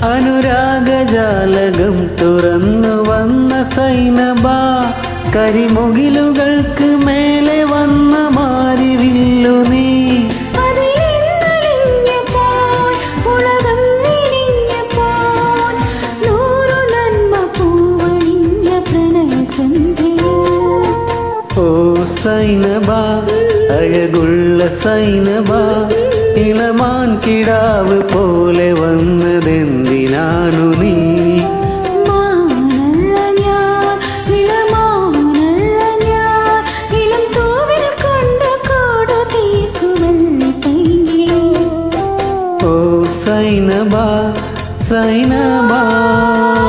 അനുരാഗജാലകം തുറന്നു വന്ന സൈനബ കരിമുകിലുകൾക്ക് മേലെ വന്ന മാരിവില്ലു നീ അതിലിന്നലിഞ്ഞപ്പോൾ ഉലകം വിരിഞ്ഞപ്പോൾ നൂറു നന്മ പൂവണിഞ്ഞ പ്രണയസന്ധ്യയിൽ ഓ സൈനബ അഴകുള്ള സൈനബ ഇളമാൻ കിടാവ് പോലെ വന്നതെന്തിനാണു നീ മാനല്ല ഞാൻ ഇളമാനല്ല ഞാൻ ഇളം തൂവിൽ കൊണ്ട് കോടു തീർക്കുവല്ലി പൈങ്കിളി ഓ സൈനബ സൈനബ